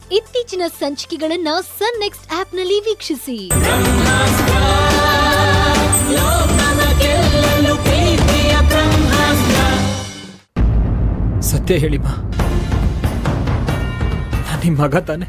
ಇತ್ತೀಚಿನ ಸಂಚಿಕೆಗಳನ್ನ ಸನ್ ನೆಕ್ಸ್ಟ್ ಆಪ್ನಲ್ಲಿ ವೀಕ್ಷಿಸಿ ಸತ್ಯ ಹೇಳಿ ಮಾ ನಾನು ನಿಮ್ಮ ಮಗ ತಾನೆ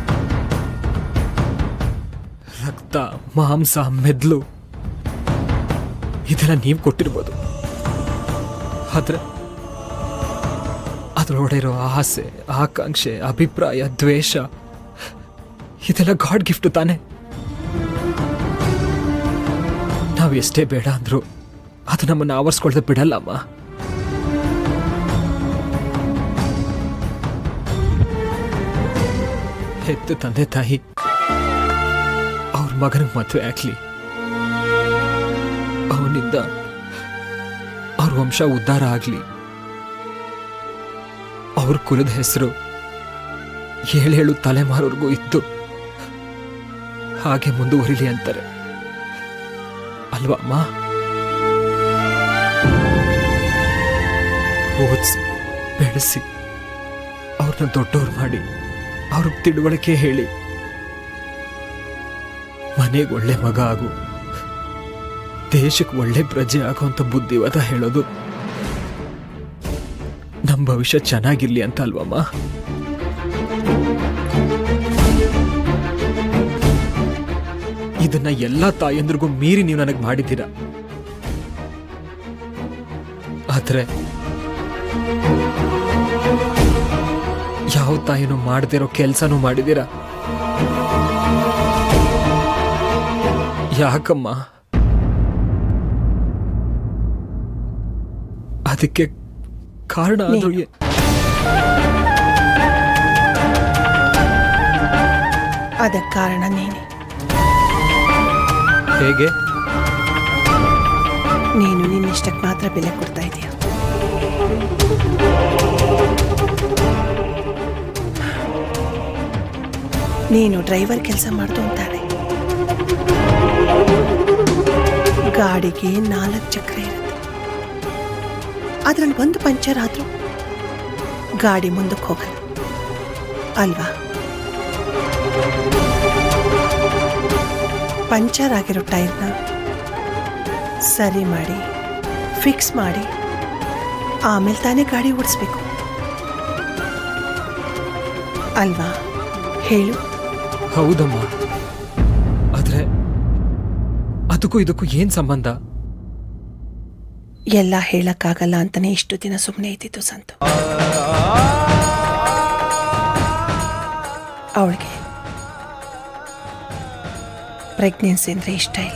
ರಕ್ತ ಮಾಂಸ ಮೆದ್ಲು ಇದೆಲ್ಲ ನೀವು ಕೊಟ್ಟಿರ್ಬೋದು ಆದ್ರೆ ಅದ್ರೊಳಗಡೆ ಇರೋ ಆಸೆ ಆಕಾಂಕ್ಷೆ ಅಭಿಪ್ರಾಯ ದ್ವೇಷ ಇದೆಲ್ಲ ಗಾಡ್ ಗಿಫ್ಟ್ ತಾನೆ ನಾವು ಎಷ್ಟೇ ಬೇಡ ಅಂದ್ರು ಅದು ನಮ್ಮನ್ನು ಆವರಿಸ್ಕೊಳ್ದೆ ಬಿಡಲ್ಲಮ್ಮ ಹೆತ್ತ ತಂದೆ ತಾಯಿ ಅವ್ರ ಮಗನಿಗೆ ಮದುವೆ ಆಗ್ಲಿ ಅವನಿಂದ ಅವ್ರ ವಂಶ ಉದ್ಧಾರ ಆಗ್ಲಿ ಅವ್ರ ಕುಲದ ಹೆಸರು ಏಳೇಳು ತಲೆಮಾರವರೆಗೂ ಇತ್ತು ಹಾಗೆ ಮುಂದುವರಿಲಿ ಅಂತಾರೆ ಅಲ್ವಾ ಅಮ್ಮ ಓದಿಸಿ ಬೆಳೆಸಿ ಅವ್ರನ್ನ ದೊಡ್ಡವ್ರು ಮಾಡಿ ಅವ್ರಿಗೆ ತಿಳುವಳಿಕೆ ಹೇಳಿ ಮನೆಗೆ ಒಳ್ಳೆ ಮಗ ಆಗು ದೇಶಕ್ಕೆ ಒಳ್ಳೆ ಪ್ರಜೆ ಆಗುವಂತ ಬುದ್ಧಿವಾದ ಹೇಳೋದು ನಮ್ಮ ಭವಿಷ್ಯ ಚೆನ್ನಾಗಿರ್ಲಿ ಅಂತ ಅಲ್ವಮ್ಮ ಇದನ್ನ ಎಲ್ಲಾ ತಾಯಂದ್ರಿಗೂ ಮೀರಿ ನೀವು ನನಗೆ ಮಾಡಿದ್ದೀರಾ ಆದ್ರೆ ಯಾವ ತಾಯಿನೂ ಮಾಡದಿರೋ ಕೆಲ್ಸನೂ ಮಾಡಿದ್ದೀರಾ ಯಾಕಮ್ಮ ಅದಕ್ಕೆ ಕಾರಣ ಆದ್ರೂ ನೀನು. ಏ- ಅದಕ್ಕೆ ಕಾರಣ ನೀನೆ ಹೇಗೆ ನೀನು ನಿನ್ನಿಷ್ಟಕ್ಕೆ ಮಾತ್ರ ಬೆಲೆ ಕೊಡ್ತಾ ಇದೀಯ ನೀನು ಡ್ರೈವರ್ ಕೆಲಸ ಮಾಡ್ದು ಅಂತಾಳೆ ಗಾಡಿಗೆ ನಾಲ್ಕು ಚಕ್ರ ಇರುತ್ತೆ ಅದ್ರಲ್ಲಿ ಒಂದು ಪಂಚರ್ ಆದ್ರೂ ಗಾಡಿ ಮುಂದಕ್ಕೆ ಹೋಗಲ್ಲ ಅಲ್ವಾ ಪಂಚರ್ ಆಗಿರೋ ಟೈರ್ನ ಸರಿ ಮಾಡಿ ಫಿಕ್ಸ್ ಮಾಡಿ ಆಮೇಲೆ ತಾನೇ ಗಾಡಿ ಓಡಿಸ್ಬೇಕು ಅಲ್ವಾ ಹೇಳು ಹೌದಮ್ಮ ಆದ್ರೆ ಅದಕ್ಕೂ ಇದಕ್ಕೂ ಏನ್ ಸಂಬಂಧ ಎಲ್ಲ ಹೇಳಕ್ಕಾಗಲ್ಲ ಅಂತಾನೆ ಇಷ್ಟು ದಿನ ಸುಮ್ಮನೆ ಇದ್ದಿದ್ದು ಸಂತು ಅವಳಿಗೆ ಪ್ರೆಗ್ನೆನ್ಸಿ ಅಂದ್ರೆ ಇಷ್ಟ ಇಲ್ಲ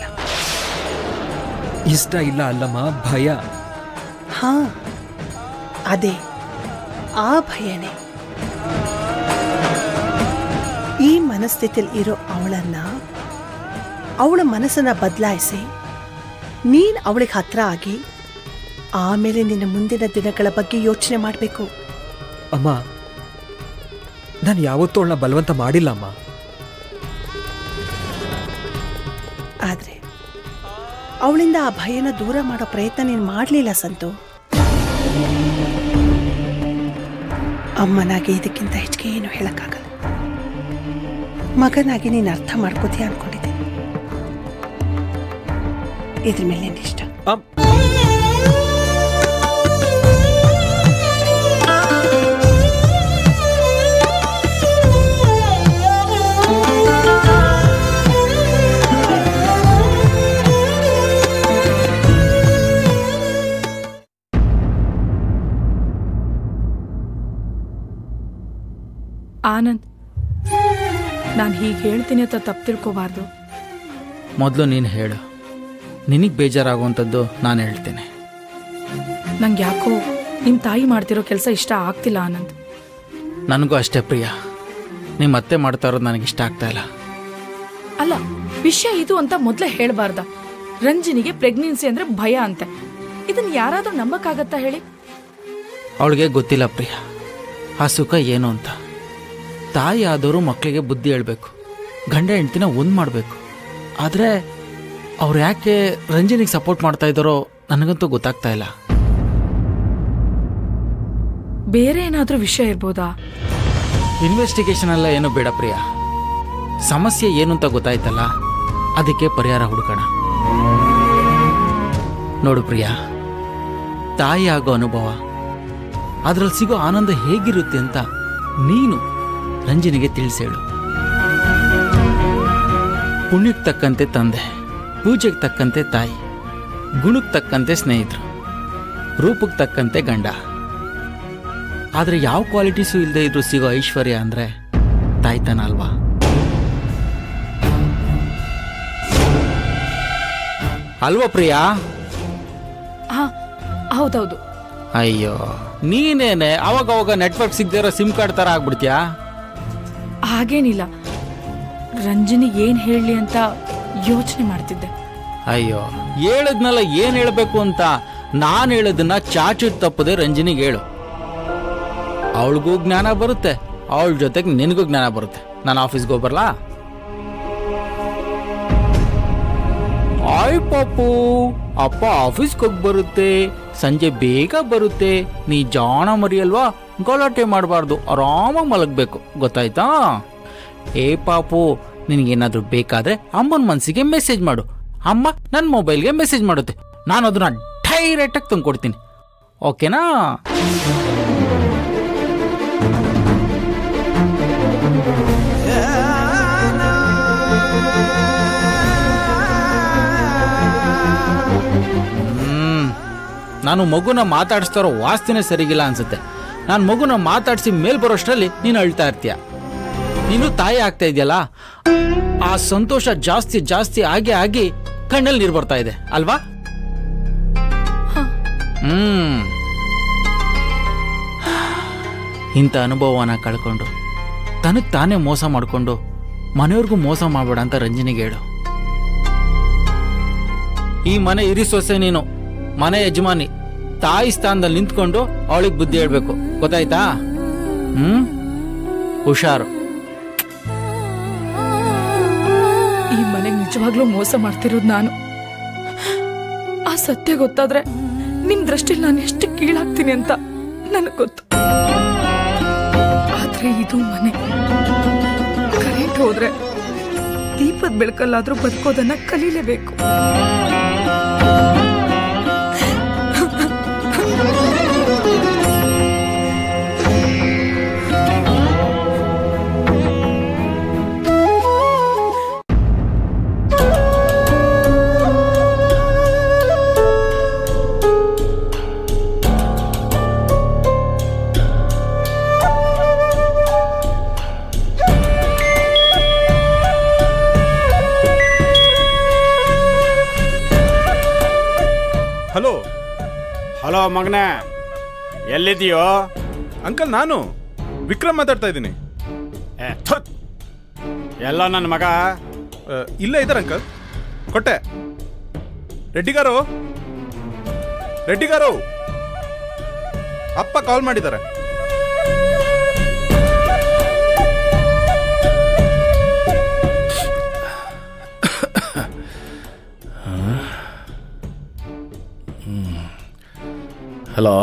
ಇಷ್ಟ ಇಲ್ಲ ಅಲ್ಲಮ್ಮ ಭಯ ಹಾ ಅದೇ ಆ ಭಯನೇ ಈ ಮನಸ್ಥಿತಿಯಲ್ಲಿ ಇರೋ ಅವಳನ್ನ ಅವಳ ಮನಸ್ಸನ್ನ ಬದಲಾಯಿಸಿ ನೀನ್ ಅವಳಿಗೆ ಹತ್ರ ಆಗಿ ಆಮೇಲೆ ನಿನ್ನ ಮುಂದಿನ ದಿನಗಳ ಬಗ್ಗೆ ಯೋಚನೆ ಮಾಡಬೇಕು ಅಮ್ಮ ನಾನು ಯಾವತ್ತೂ ಅವಳನ್ನ ಬಲವಂತ ಮಾಡಿಲ್ಲ ಅಮ್ಮ ಆದ್ರೆ ಅವಳಿಂದ ಆ ಭಯನ ದೂರ ಮಾಡೋ ಪ್ರಯತ್ನ ನೀನು ಮಾಡಲಿಲ್ಲ ಸಂತು ಅಮ್ಮನಾಗಿ ಇದಕ್ಕಿಂತ ಹೆಚ್ಚಿಗೆ ಏನು ಹೇಳಕ್ಕಾಗಲ್ಲ ಮಗನಾಗಿ ನೀನು ಅರ್ಥ ಮಾಡ್ಕೋತೀಯ ಅನ್ಕೊಂಡಿದ್ದೀನಿ ಇದ್ರ ಮೇಲೆ ನಿನ್ನ ಇಷ್ಟ ಅಮ್- ಆನಂದ್ ನಾನು ಹೀಗೆ ಹೇಳ್ತೀನಿ ಅಂತ ತಪ್ಪು ತಿಳ್ಕೊಬಾರ್ದು ಮೊದಲು ನೀನು ಹೇಳು ನಿನಗೆ ಬೇಜಾರಾಗುವಂಥದ್ದು ನಾನು ಹೇಳ್ತೇನೆ ನಂಗೆ ಯಾಕೋ ನಿಮ್ಮ ತಾಯಿ ಮಾಡ್ತಿರೋ ಕೆಲಸ ಇಷ್ಟ ಆಗ್ತಿಲ್ಲ ಆನಂದ್ ನನಗೂ ಅಷ್ಟೇ ಪ್ರಿಯ ನಿಮ್ಮ ಅತ್ತೆ ಮಾಡ್ತಾ ಇರೋದು ನನಗೆ ಇಷ್ಟ ಆಗ್ತಾ ಇಲ್ಲ ಅಲ್ಲ ವಿಷಯ ಇದು ಅಂತ ಮೊದಲೇ ಹೇಳ್ಬಾರ್ದ ರಂಜನಿಗೆ ಪ್ರೆಗ್ನೆನ್ಸಿ ಅಂದ್ರೆ ಭಯ ಅಂತೆ ಇದನ್ನ ಯಾರಾದ್ರೂ ನಂಬಕ್ಕಾಗತ್ತಾ ಹೇಳಿ ಅವಳಿಗೆ ಗೊತ್ತಿಲ್ಲ ಪ್ರಿಯ ಆ ಸುಖ ಏನು ಅಂತ ತಾಯಿ ಆದವರು ಮಕ್ಕಳಿಗೆ ಬುದ್ಧಿ ಹೇಳ್ಬೇಕು ಗಂಡ ಹೆಂಡ್ತಿನ ಒಂದು ಮಾಡಬೇಕು ಆದರೆ ಅವ್ರು ಯಾಕೆ ರಂಜನಿಗೆ ಸಪೋರ್ಟ್ ಮಾಡ್ತಾ ಇದ್ದಾರೋ ನನಗಂತೂ ಗೊತ್ತಾಗ್ತಾ ಇಲ್ಲ ಬೇರೆ ಏನಾದ್ರೂ ವಿಷಯ ಇರ್ಬೋದಾ ಇನ್ವೆಸ್ಟಿಗೇಷನ್ ಎಲ್ಲ ಏನು ಬೇಡ ಪ್ರಿಯ ಸಮಸ್ಯೆ ಏನು ಅಂತ ಗೊತ್ತಾಯ್ತಲ್ಲ ಅದಕ್ಕೆ ಪರಿಹಾರ ಹುಡುಕೋಣ ನೋಡು ಪ್ರಿಯ ತಾಯಿ ಆಗೋ ಅನುಭವ ಅದ್ರಲ್ಲಿ ಸಿಗೋ ಆನಂದ ಹೇಗಿರುತ್ತೆ ಅಂತ ನೀನು ರಂಜನಿಗೆ ತಿಳಿಸೇಳು ಪುಣ್ಯಕ್ಕೆ ತಕ್ಕಂತೆ ತಂದೆ ಪೂಜೆಗೆ ತಕ್ಕಂತೆ ತಾಯಿ ಗುಣಕ್ಕೆ ತಕ್ಕಂತೆ ಸ್ನೇಹಿತರು ರೂಪಕ್ಕೆ ತಕ್ಕಂತೆ ಗಂಡ ಆದರೆ ಯಾವ ಕ್ವಾಲಿಟೀಸು ಇಲ್ಲದೆ ಇದ್ರೂ ಸಿಗೋ ಐಶ್ವರ್ಯ ಅಂದರೆ ತಾಯ್ತನ ಅಲ್ವಾ ಅಲ್ವಾ ಪ್ರಿಯಾ ಹಾ ಹೌದೌದು ಅಯ್ಯೋ ನೀನೇನೆ ಅವಾಗ ಅವಾಗ ನೆಟ್ವರ್ಕ್ ಸಿಗದೇ ಇರೋ ಸಿಮ್ ಕಾರ್ಡ್ ಥರ ಆಗ್ಬಿಡ್ತೀಯಾ ಹಾಗೇನಿಲ್ಲ ರಂಜನಿ ಏನ್ ಹೇಳಲಿ ಅಂತ ಯೋಚನೆ ಮಾಡ್ತಿದ್ದೆ ಅಯ್ಯೋ ಹೇಳದ್ನಲ್ಲ ಏನ್ ಹೇಳ್ಬೇಕು ಅಂತ ನಾನು ಹೇಳೋದನ್ನ ಚಾಚು ತಪ್ಪದೆ ರಂಜನಿಗೆ ಹೇಳು ಅವಳಿಗೂ ಜ್ಞಾನ ಬರುತ್ತೆ ಅವಳ ಜೊತೆಗೆ ನಿನಗೂ ಜ್ಞಾನ ಬರುತ್ತೆ ನಾನು ಆಫೀಸ್ಗೆ ಹೋಗ್ಬರ್ಲಾ ಆಯ್ ಪಾಪು ಅಪ್ಪ ಆಫೀಸ್ಗೆ ಹೋಗಿ ಬರುತ್ತೆ ಸಂಜೆ ಬೇಗ ಬರುತ್ತೆ ನೀ ಜಾಣ ಮರಿಯಲ್ವಾ ಗಲಾಟೆ ಮಾಡಬಾರ್ದು ಆರಾಮಾಗಿ ಮಲಗಬೇಕು ಗೊತ್ತಾಯ್ತಾ ಏ ಪಾಪು ನಿನಗೇನಾದ್ರೂ ಬೇಕಾದ್ರೆ ಅಮ್ಮನ ಮನಸ್ಸಿಗೆ ಮೆಸೇಜ್ ಮಾಡು ಅಮ್ಮ ನನ್ನ ಮೊಬೈಲ್ಗೆ ಮೆಸೇಜ್ ಮಾಡುತ್ತೆ ನಾನು ಅದನ್ನ ಡೈರೆಕ್ಟಾಗಿ ತಂದ್ಕೊಡ್ತೀನಿ ಓಕೆನಾ ಹ್ಮ್. ನಾನು ಮಗುನ ಮಾತಾಡಿಸ್ತಾ ಇರೋ ವಾಸ್ತಿನೇ ಸರಿಗಿಲ್ಲ ಅನ್ಸುತ್ತೆ ನಾನು ಮಗುನ ಮಾತಾಡಿಸಿ ಮೇಲ್ ಬರೋಷ್ಟರಲ್ಲಿ ನೀನು ಅಳ್ತಾ ಇರ್ತೀಯ ನೀನು ತಾಯಿ ಆಗ್ತಾ ಇದೆಯಲ್ಲ ಆ ಸಂತೋಷ ಜಾಸ್ತಿ ಜಾಸ್ತಿ ಆಗಿ ಆಗಿ ಕಣ್ಣಲ್ಲಿ ನೀರು ಬರ್ತಾ ಇದೆ ಅಲ್ವಾ ಹ್ಮ್ ಇಂಥ ಅನುಭವನ ಕಳ್ಕೊಂಡು ತನಗೆ ತಾನೇ ಮೋಸ ಮಾಡಿಕೊಂಡು ಮನೆಯವ್ರಿಗೂ ಮೋಸ ಮಾಡಬೇಡ ಅಂತ ರಂಜನಿಗೆ ಹೇಳು ಈ ಮನೆ ಇರಿ ಸೊಸೆ ನೀನು ಮನೆ ಯಜಮಾನಿ ತಾಯಿ ಸ್ಥಾನದಲ್ಲಿ ನಿಂತ್ಕೊಂಡು ಅವಳಿಗೆ ಬುದ್ಧಿ ಹೇಳ್ಬೇಕು ಗೊತ್ತಾಯ್ತಾ ಹ್ಮ್ ಹುಷಾರು ಈ ಮನೆಗೆ ನಿಜವಾಗ್ಲೂ ಮೋಸ ಮಾಡ್ತಿರೋದು ನಾನು ಆ ಸತ್ಯ ಗೊತ್ತಾದ್ರೆ ನಿಮ್ ದೃಷ್ಟಿಲಿ ನಾನು ಎಷ್ಟು ಕೀಳಾಗ್ತೀನಿ ಅಂತ ನನಗ್ ಗೊತ್ತು ಆದ್ರೆ ಇದು ಮನೆ ಕರೆಂಟ್ ಹೋದ್ರೆ ದೀಪದ ಬೆಳಕಲ್ಲಾದ್ರೂ ಬದುಕೋದನ್ನ ಕಲೀಲೇಬೇಕು ಹಲೋ ಹಲೋ ಮಗನೇ ಎಲ್ಲಿದೆಯೋ ಅಂಕಲ್ ನಾನು ವಿಕ್ರಮ್ ಮಾತಾಡ್ತಾ ಇದ್ದೀನಿ ಏ, ಥುತ್. ಎಲ್ಲ ನನ್ನ ಮಗ ಆ, ಇಲ್ಲೇ ಇದ್ದಾರೆ ಅಂಕಲ್ ಕೊಟ್ಟೆ ರೆಡ್ಡಿಗಾರು ರೆಡ್ಡಿಗಾರು ಅಪ್ಪ ಕಾಲ್ ಮಾಡಿದ್ದಾರೆ ಹಲೋ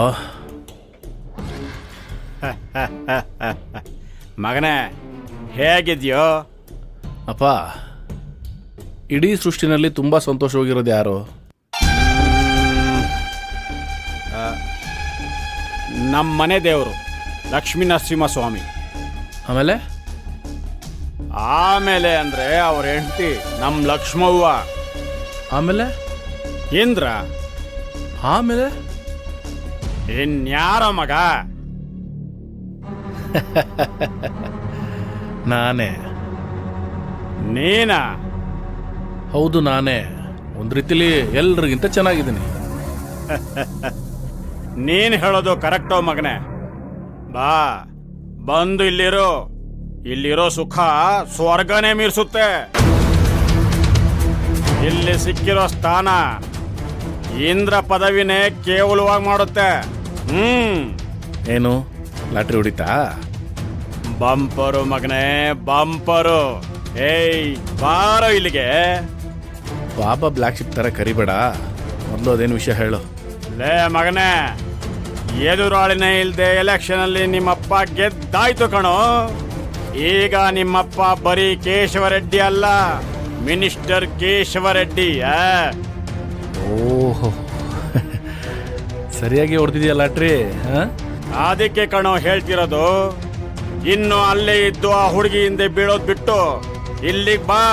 ಮಗನೇ ಹೇಗಿದ್ಯೋ ಅಪ್ಪ ಇಡೀ ಸೃಷ್ಟಿನಲ್ಲಿ ತುಂಬ ಸಂತೋಷವಾಗಿರೋದು ಯಾರು ನಮ್ಮ ಮನೆ ದೇವರು ಲಕ್ಷ್ಮೀ ನರಸಿಂಹಸ್ವಾಮಿ ಆಮೇಲೆ ಆಮೇಲೆ ಅಂದ್ರೆ ಅವ್ರ ಹೆಂಡತಿ ನಮ್ಮ ಲಕ್ಷ್ಮವ್ವ ಆಮೇಲೆ ಇಂದ್ರ ಆಮೇಲೆ ಇನ್ಯಾರೋ ಮಗ ನಾನೇ ನೀನಾ ಹೌದು ನಾನೇ ಒಂದು ರೀತಿಲಿ ಎಲ್ರಿಗಿಂತ ಚೆನ್ನಾಗಿದ್ದೀನಿ ನೀನ್ ಹೇಳೋದು ಕರೆಕ್ಟೋ ಮಗನೇ ಬಾ ಬಂದು ಇಲ್ಲಿರೋ ಇಲ್ಲಿರೋ ಸುಖ ಸ್ವರ್ಗನೇ ಮೀರಿಸುತ್ತೆ ಇಲ್ಲಿ ಸಿಕ್ಕಿರೋ ಸ್ಥಾನ ಇಂದ್ರ ಪದವಿನೇ ಕೇವಲವಾಗಿ ಮಾಡುತ್ತೆ ಹ್ಮ್ ಏನು ಲಾಟ್ರಿ ಹೊಡಿತಾ ಬಂಪರು ಮಗನೇ ಬಂಪರು ಏಯ್ ಬಾರೋ ಇಲ್ಲಿಗೆ ಬಾಬಾ ಬ್ಲ್ಯಾಕ್ ಶಿಪ್ ಥರ ಕರಿಬೇಡ ಮೊದಲು ಅದೇನು ವಿಷಯ ಹೇಳು ಲೇ ಮಗನೇ ಎದುರಾಳಿನೇ ಇಲ್ದೆ ಎಲೆಕ್ಷನ್ ಅಲ್ಲಿ ನಿಮ್ಮಪ್ಪ ಗೆದ್ದಾಯ್ತು ಕಣೋ ಈಗ ನಿಮ್ಮಪ್ಪ ಬರೀ ಕೇಶವರೆಡ್ಡಿ ಅಲ್ಲ ಮಿನಿಸ್ಟರ್ ಕೇಶವರೆಡ್ಡಿ ಆ? ಓಹೋ ಸರಿಯಾಗಿ ಹೊಡೆದಿದೆಯಾ ಲಾಟ್ರಿ ಹಾಂ ಅದಕ್ಕೆ ಕಣೋ ಹೇಳ್ತಿರೋದು ಇನ್ನು ಅಲ್ಲೇ ಇದ್ದು ಆ ಹುಡುಗಿ ಹಿಂದೆ ಬೀಳೋದ್ ಬಿಟ್ಟು ಇಲ್ಲಿಗೆ ಬಾ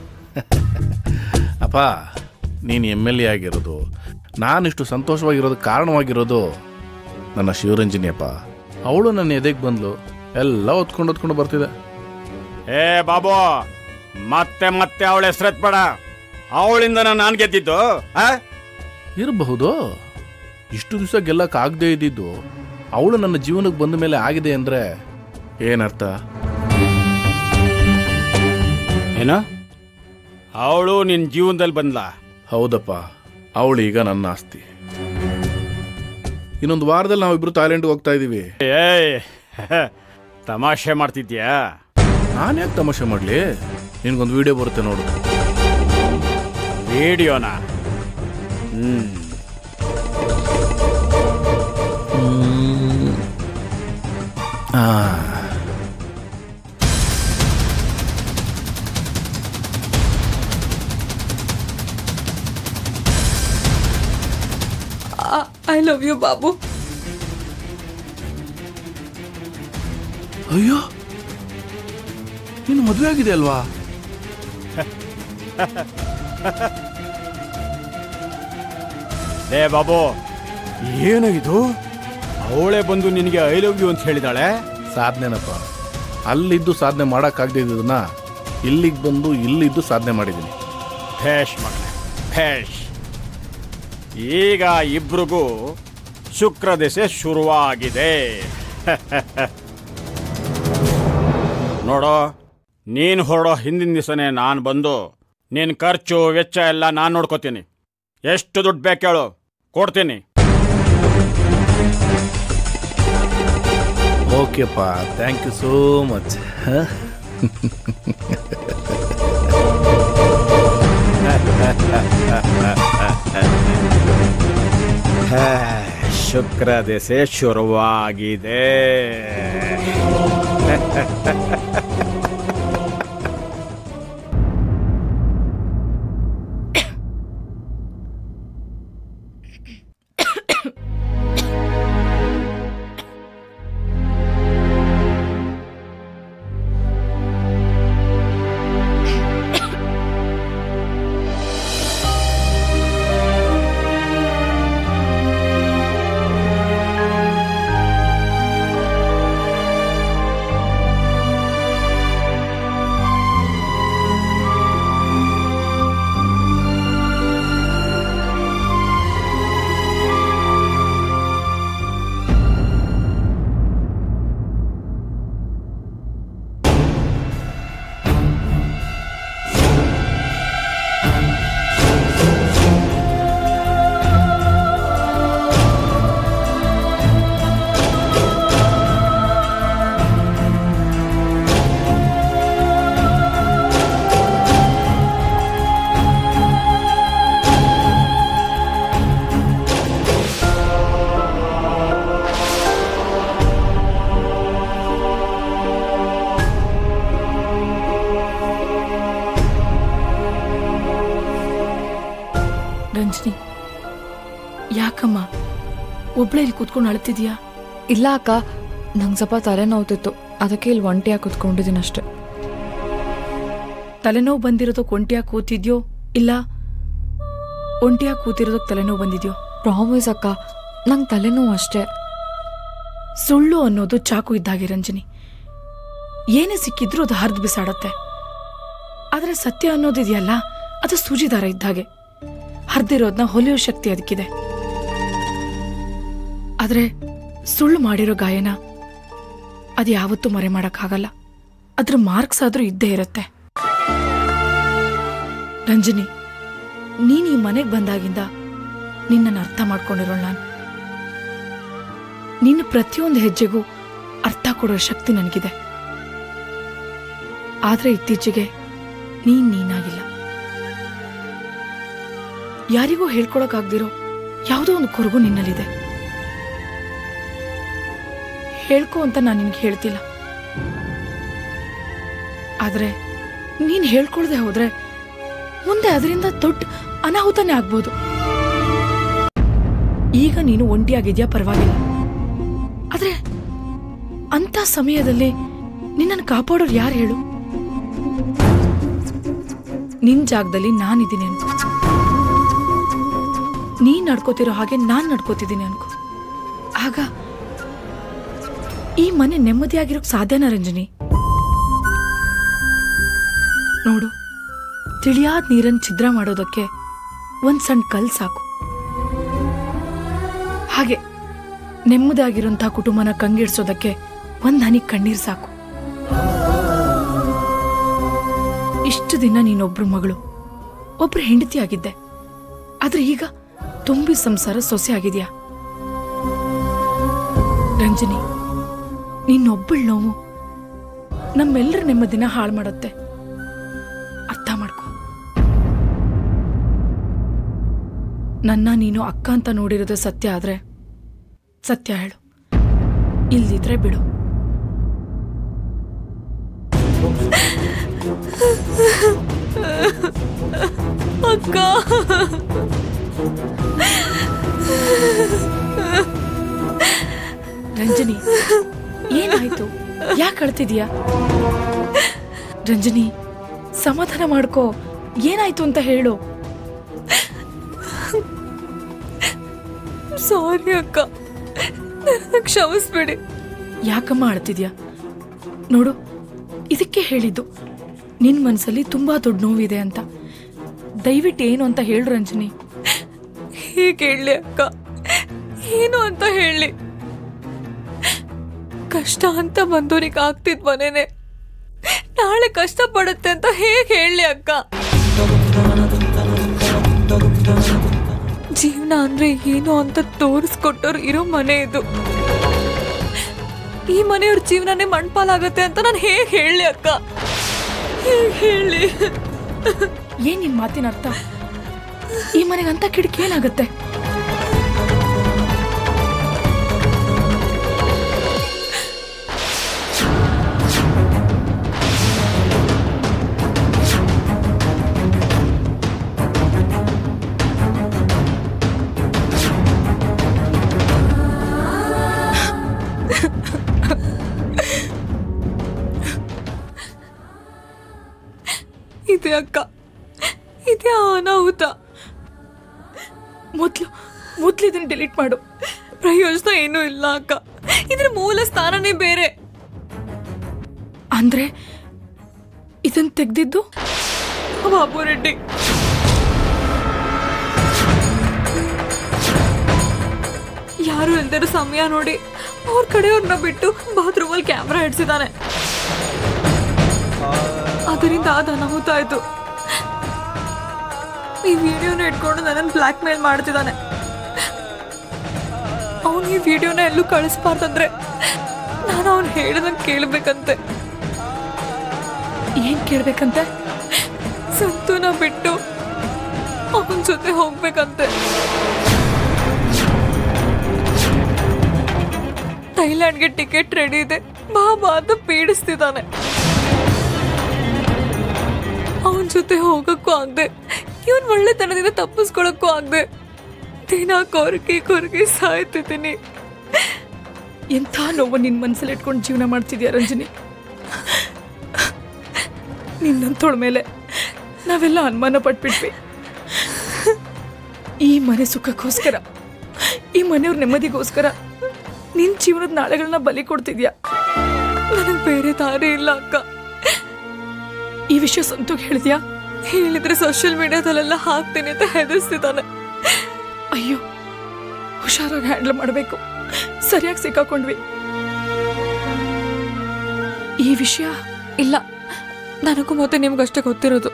ಅಪ್ಪ ನೀನು ಎಮ್ ಎಲ್ ಎ ಆಗಿರೋದು ನಾನಿಷ್ಟು ಸಂತೋಷವಾಗಿರೋದು ಕಾರಣವಾಗಿರೋದು ನನ್ನ ಶಿವರಂಜನಿ ಅಪ್ಪ ಅವಳು ನನ್ನ ಎದೆಗೆ ಬಂದ್ಲು ಎಲ್ಲ ಹೊತ್ಕೊಂಡು ಹೊತ್ಕೊಂಡು ಬರ್ತಿದ್ದೆ ಏ ಬಾಬು ಮತ್ತೆ ಮತ್ತೆ ಅವಳ ಹೆಸರೆತ್ಬೇಡ ಅವಳಿಂದ ನಾನು ಗೆದ್ದಿದ್ದು ಆ? ಇರಬಹುದು ಇಷ್ಟು ದಿವಸ ಗೆಲ್ಲಕ್ಕಾಗದೇ ಇದ್ದಿದ್ದು ಅವಳು ನನ್ನ ಜೀವನಕ್ಕೆ ಬಂದ ಮೇಲೆ ಆಗಿದೆ ಅಂದರೆ ಏನರ್ಥ ಏನು ಅವಳು ನಿನ್ ಜೀವನದಲ್ಲಿ ಬಂದ್ಲಾ ಹೌದಪ್ಪ ಅವಳು ಈಗ ನನ್ನ ಆಸ್ತಿ ಇನ್ನೊಂದು ವಾರದಲ್ಲಿ ನಾವಿಬ್ರು ಥಾಯ್ಲೆಂಡ್ಗೆ ಹೋಗ್ತಾ ಇದ್ದೀವಿ ಏಯ್ ತಮಾಷೆ ಮಾಡ್ತಿದ್ಯಾ ನಾನು ಯಾಕೆ ತಮಾಷೆ ಮಾಡಲಿ ನಿನ್ಗೊಂದು ವಿಡಿಯೋ ಬರುತ್ತೆ ನೋಡು ವಿಡಿಯೋನ ಹ್ಮ್ ಆ. ಐ ಲವ್ ಯು ಬಾಬು ಅಯ್ಯೋ ನೀನು ಮದುವೆ ಆಗಿದೆ ಅಲ್ವಾ ಏ ಬಾಬು ಏನು ಇದು ಅವಳೇ ಬಂದು ನಿನಗೆ ಐ ಲವ್ ಯು ಅಂತ ಹೇಳಿದಾಳೆ ಸಾಧನೆನಪ್ಪ ಅಲ್ಲಿದ್ದು ಸಾಧನೆ ಮಾಡೋಕ್ಕಾಗದೇ ಇದ್ದದನ್ನ ಇಲ್ಲಿಗೆ ಬಂದು ಇಲ್ಲಿದ್ದು ಸಾಧನೆ ಮಾಡಿದ್ದೀನಿ ಭೇಷ್ ಮಗನೆ ಭೇಷ್ ಈಗ ಇಬ್ರಿಗೂ ಶುಕ್ರ ದೆಸೆ ಶುರುವಾಗಿದೆ ನೋಡೋ ನೀನು ಹೊರಡೋ ಹಿಂದಿನ ದಿವಸನೇ ನಾನು ಬಂದು ನಿನ್ನ ಖರ್ಚು ವೆಚ್ಚ ಎಲ್ಲ ನಾನು ನೋಡ್ಕೋತೀನಿ ಎಷ್ಟು ದುಡ್ಡು ಬೇಕು ಹೇಳು ಕೊಡ್ತೀನಿ ಓಕೆಪ್ಪ ಥ್ಯಾಂಕ್ ಯು ಸೋ ಮಚ್ ಶುಕ್ರ ದೆಸೆ ಶುರುವಾಗಿದೆ ರಂಜನಿ ಯಾಕಮ್ಮ ಒಬ್ಳೆ ಇಲ್ಲಿ ಕೂತ್ಕೊಂಡು ಅಳ್ತಿದ್ಯಾ ಇಲ್ಲ ಅಕ್ಕ ನಂಗೆ ಸ್ವಲ್ಪ ತಲೆ ನೋವ್ತಿತ್ತು ಅದಕ್ಕೆ ಇಲ್ಲಿ ಒಂಟಿಯಾಗಿ ಕುತ್ಕೊಂಡಿದ್ದೀನಿ ಅಷ್ಟೆ ತಲೆನೋವು ಬಂದಿರೋದಕ್ಕೆ ಒಂಟಿಯಾಗಿ ಕೂತಿದ್ಯೋ ಇಲ್ಲ ಒಂಟಿಯಾಗಿ ಕೂತಿರೋದಕ್ಕೆ ತಲೆನೋವು ಬಂದಿದ್ಯೋ ಪ್ರಾಮಿಸ್ ಅಕ್ಕ ನಂಗೆ ತಲೆನೋವು ಅಷ್ಟೇ ಸುಳ್ಳು ಅನ್ನೋದು ಚಾಕು ಇದ್ದಾಗೆ ರಂಜನಿ ಏನೇ ಸಿಕ್ಕಿದ್ರೂ ಅದು ಹರಿದು ಬಿಸಾಡತ್ತೆ ಆದರೆ ಸತ್ಯ ಅನ್ನೋದಿದೆಯಲ್ಲ ಅದು ಸೂಜಿದಾರ ಇದ್ದಾಗೆ ಹರಿದಿರೋದನ್ನ ಹೊಲಿಯೋ ಶಕ್ತಿ ಅದಕ್ಕಿದೆ ಆದರೆ ಸುಳ್ಳು ಮಾಡಿರೋ ಗಾಯನ ಅದು ಯಾವತ್ತೂ ಮರೆ ಮಾಡೋಕ್ಕಾಗಲ್ಲ ಅದ್ರ ಮಾರ್ಕ್ಸ್ ಆದ್ರೂ ಇದ್ದೇ ಇರುತ್ತೆ ರಂಜನಿ ನೀನ್ ಈ ಮನೆಗೆ ಬಂದಾಗಿಂದ ನಿನ್ನನ್ನು ಅರ್ಥ ಮಾಡ್ಕೊಂಡಿರೋಳು ನಾನು ನಿನ್ನ ಪ್ರತಿಯೊಂದು ಹೆಜ್ಜೆಗೂ ಅರ್ಥ ಕೊಡೋ ಶಕ್ತಿ ನನಗಿದೆ ಆದ್ರೆ ಇತ್ತೀಚೆಗೆ ನೀನ್ ನೀನಾಗಿಲ್ಲ ಯಾರಿಗೂ ಹೇಳ್ಕೊಳಕ್ಕಾಗ್ದಿರೋ ಯಾವುದೋ ಒಂದು ಕೊರಗು ನಿನ್ನಲ್ಲಿದೆ ಹೇಳ್ಕೊ ಅಂತ ನಾನು ನಿನ್ಗೆ ಹೇಳ್ತಿಲ್ಲ ಆದ್ರೆ ನೀನ್ ಹೇಳ್ಕೊಳ್ದೆ ಹೋದ್ರೆ ಮುಂದೆ ಅದರಿಂದ ದೊಡ್ಡ ಅನಾಹುತನೇ ಆಗ್ಬೋದು ಈಗ ನೀನು ಒಂಟಿಯಾಗಿದ್ಯಾ ಪರವಾಗಿಲ್ಲ ಆದ್ರೆ ಅಂತ ಸಮಯದಲ್ಲಿ ನಿನ್ನನ್ನು ಕಾಪಾಡೋರು ಯಾರು ಹೇಳು ನಿನ್ ಜಾಗದಲ್ಲಿ ನಾನಿದ್ದೀನಿ ಅನ್ಕೋ ನೀನ್ ನಡ್ಕೋತಿರೋ ಹಾಗೆ ನಾನ್ ನಡ್ಕೋತಿದ್ದೀನಿ ಅನ್ಕೋ ಆಗ ಈ ಮನೆ ನೆಮ್ಮದಿಯಾಗಿರೋಕ್ ಸಾಧ್ಯನಾ ರಂಜನಿ ನೋಡು ತಿಳಿಯಾದ ನೀರನ್ನು ಛಿದ್ರ ಮಾಡೋದಕ್ಕೆ ಒಂದ್ ಸಣ್ಣ ಕಲ್ ಸಾಕು ಹಾಗೆ ನೆಮ್ಮದಿಯಾಗಿರೋಂಥ ಕುಟುಂಬನ ಕಂಗಿಡ್ಸೋದಕ್ಕೆ ಒಂದ್ ಹನಿ ಕಣ್ಣೀರ್ ಸಾಕು ಇಷ್ಟು ದಿನ ನೀನೊಬ್ರು ಮಗಳು ಒಬ್ರು ಹೆಂಡತಿ ಆಗಿದ್ದೆ ಆದ್ರೆ ಈಗ ತುಂಬಿ ಸಂಸಾರ ಸೊಸೆ ಆಗಿದ್ಯಾ ರಂಜನಿ ನಿನ್ನೊಬ್ಬಳ ನೋವು ನಮ್ಮೆಲ್ಲರ ನೆಮ್ಮದಿನ ಹಾಳು ಮಾಡುತ್ತೆ ಅರ್ಥ ಮಾಡ್ಕೊ ನನ್ನ ನೀನು ಅಕ್ಕ ಅಂತ ನೋಡಿರೋದು ಸತ್ಯ ಆದ್ರೆ ಸತ್ಯ ಹೇಳು ಇಲ್ದಿದ್ರೆ ಬಿಡು ಅಕ್ಕ ರಂಜನಿ ಏನಾಯ್ತು ಯಾಕೆ ಅಳ್ತಿದ್ಯಾ ರಂಜನಿ ಸಮಾಧಾನ ಮಾಡ್ಕೋ ಏನಾಯ್ತು ಅಂತ ಹೇಳು ಸಾರಿ ಅಕ್ಕ ನನ್ನ ಕ್ಷಮಿಸ್ಬೇಡಿ ಯಾಕಮ್ಮ ಅಳ್ತಿದ್ಯಾ ನೋಡು ಇದಕ್ಕೆ ಹೇಳಿದ್ದು ನಿನ್ ಮನ್ಸಲ್ಲಿ ತುಂಬಾ ದೊಡ್ಡ ನೋವಿದೆ ಅಂತ ದಯವಿಟ್ಟು ಏನು ಅಂತ ಹೇಳು ರಂಜನಿ ಹೀಗೆ ಹೇಳಿ ಅಕ್ಕ ಏನು ಅಂತ ಹೇಳಿ ಕಷ್ಟ ಅಂತ ಬಂದೋರಿಗೆ ಆಗ್ತಿದ್ ಮನೇನೆ ನಾಳೆ ಕಷ್ಟ ಪಡುತ್ತೆ ಅಂತ ಹೇಗೆ ಹೇಳಿ ಅಕ್ಕ ಜೀವನ ಅಂದ್ರೆ ಏನು ಅಂತ ತೋರಿಸ್ಕೊಟ್ಟವ್ರು ಇರೋ ಮನೆ ಇದು ಈ ಮನೆಯವ್ರ ಜೀವನನೇ ಮಣ್ಪಾಲಾಗತ್ತೆ ಅಂತ ನಾನು ಹೇಗೆ ಹೇಳಿ ಅಕ್ಕ ಹೇಗೆ ಹೇಳಿ ಏನ್ ನಿನ್ ಮಾತಿನ ಅರ್ಥ ಈ ಮನೆಗೆ ಅಂತ ಕಿಡಕಿ ಏನಾಗತ್ತೆ ಇದೆ ಅಕ್ಕ ಇದೆ ಅನಾಹುತ ಮೊದ್ಲು ಮೊದ್ಲು ಇದನ್ನ ಡಿಲೀಟ್ ಮಾಡು ಪ್ರಯೋಜನ ಏನೂ ಇಲ್ಲ ಅಕ್ಕ ಇದ್ರ ಮೂಲ ಸ್ಥಾನನೇ ಬೇರೆ ಅಂದ್ರೆ ಇದನ್ ತೆಗ್ದಿದ್ದು ಬಾಬು ರೆಡ್ಡಿ ಯಾರು ಇಲ್ದಿರೋ ಸಮಯ ನೋಡಿ ಅವ್ರ ಕಡೆಯವ್ರನ್ನ ಬಿಟ್ಟು ಬಾತ್ರೂಮಲ್ಲಿ ಕ್ಯಾಮ್ರಾ ಇಡ್ಸಿದಾನೆ ಅದರಿಂದ ಆದ ಅನಾಹುತ ಆಯ್ತು ಈ ವಿಡಿಯೋನ ಇಟ್ಕೊಂಡು ನನ್ನನ್ನು ಬ್ಲ್ಯಾಕ್ ಮೇಲ್ ಮಾಡ್ತಿದ್ದಾನೆ ಅವನು ಈ ವಿಡಿಯೋನ ಎಲ್ಲೂ ಕಳಿಸ್ಬಾರ್ದಂದ್ರೆ ನಾನು ಅವ್ನು ಹೇಳ್ದಂಗೆ ಕೇಳಬೇಕಂತೆ ಏನ್ ಕೇಳ್ಬೇಕಂತೆ ಸಂತೂನ ಬಿಟ್ಟು ಅವನ ಜೊತೆ ಹೋಗ್ಬೇಕಂತೆ ಥೈಲ್ಯಾಂಡ್ಗೆ ಟಿಕೆಟ್ ರೆಡಿ ಇದೆ ಬಾ ಬಾ ಅಂತ ಪೀಡಿಸ್ತಿದ್ದಾನೆ ಅವನ ಜೊತೆ ಹೋಗಕ್ಕೂ ಆಗದೆ ಇವನ್ ಒಳ್ಳೆತನದಿಂದ ತಪ್ಪಿಸ್ಕೊಳಕ್ಕೂ ಆಗದೆ ದಿನ ಕೊರಗಿ ಕೊರಗಿ ಸಾಯ್ತಿದ್ದೀನಿ ಎಂಥ ನೋವು ನಿನ್ ಮನ್ಸಲ್ಲಿ ಇಟ್ಕೊಂಡು ಜೀವನ ಮಾಡ್ತಿದ್ಯಾ ರಂಜನಿ ನಿನ್ನಂತೋಳ ಮೇಲೆ ನಾವೆಲ್ಲ ಅನುಮಾನ ಪಟ್ಬಿಟ್ವಿ ಈ ಮನೆ ಸುಖಕ್ಕೋಸ್ಕರ ಈ ಮನೆಯವ್ರ ನೆಮ್ಮದಿಗೋಸ್ಕರ ನಿನ್ ಜೀವನದ ನಾಳೆಗಳನ್ನ ಬಲಿ ಕೊಡ್ತಿದ್ಯಾ ನನಗೆ ಬೇರೆ ದಾರಿ ಇಲ್ಲ ಅಕ್ಕ ಈ ವಿಷಯ ಸಂತೋಗ್ ಹೇಳಿದ್ಯಾ ಹೇಳಿದ್ರೆ ಸೋಷಿಯಲ್ ಮೀಡಿಯಾದಲ್ಲೆಲ್ಲ ಹಾಕ್ತೀನಿ ಅಂತ ಹೆದರ್ಸ್ತಿದ್ದಾನೆ ಅಯ್ಯೋ ಹುಷಾರಾಗಿ ಹ್ಯಾಂಡಲ್ ಮಾಡಬೇಕು ಸರಿಯಾಗಿ ಸಿಕ್ಕಾಕೊಂಡ್ವಿ ಈ ವಿಷಯ ಇಲ್ಲ ನನಗೂ ಮತ್ತೆ ನಿಮ್ಗಷ್ಟೇ ಗೊತ್ತಿರೋದು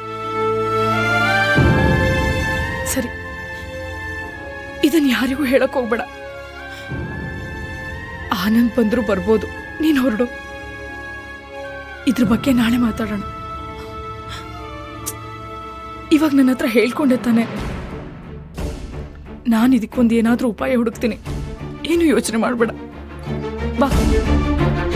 ಸರಿ ಇದನ್ ಯಾರಿಗೂ ಹೇಳಕ್ ಹೋಗ್ಬೇಡ ಆನಂದ್ ಬಂದ್ರು ಬರ್ಬೋದು ನೀನ್ ಹೊರಡು ಇದ್ರ ಬಗ್ಗೆ ನಾಳೆ ಮಾತಾಡೋಣ ಇವಾಗ ನನ್ನ ಹತ್ರ ಹೇಳ್ಕೊಂಡೆ ತಾನೆ ನಾನು ಇದಕ್ಕೊಂದು ಏನಾದ್ರೂ ಉಪಾಯ ಹುಡುಕ್ತೀನಿ ಏನು ಯೋಚನೆ ಮಾಡಬೇಡ ಬಾ